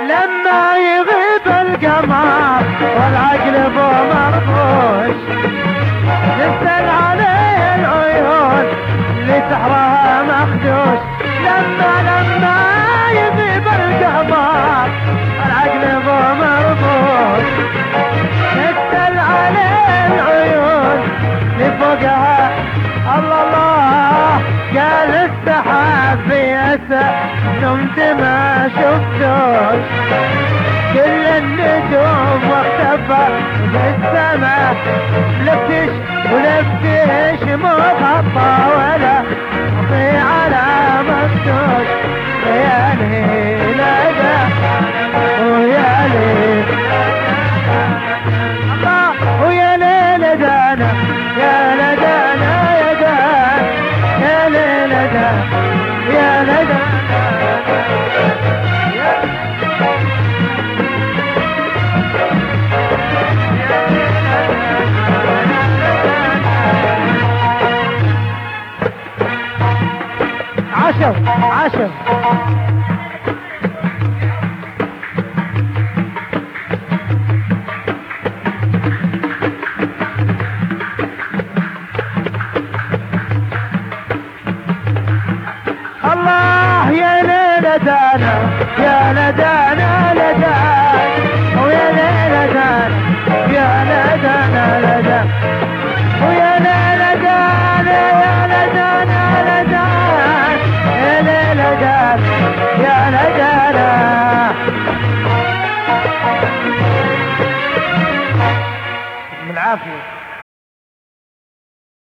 لما يغيب القمر والعقل بو مرفوش نسأل عليه العيون اللي سحرها مخدوش لما لما يغيب القمر والعقل بو مرفوش نسأل عليه العيون اللي فوقها الله الله قال السحاب في أسى نمت ما شفتوش كل النجوم واختفى بالسماء لفتش ولفتش مغطى ولا في على مفتوش يا ليل ويا ليل الله ويا ليل دانا يا لدانا يا دانا يا ليل دانا يا لدانا عشر عشر الله يا ليلتنا يا لدانا لدانا ويا ليلتنا يا لدانا لدانا ويا ليلتنا يا لدانا لدانا يا ليلتنا يا لدانا بالعافيه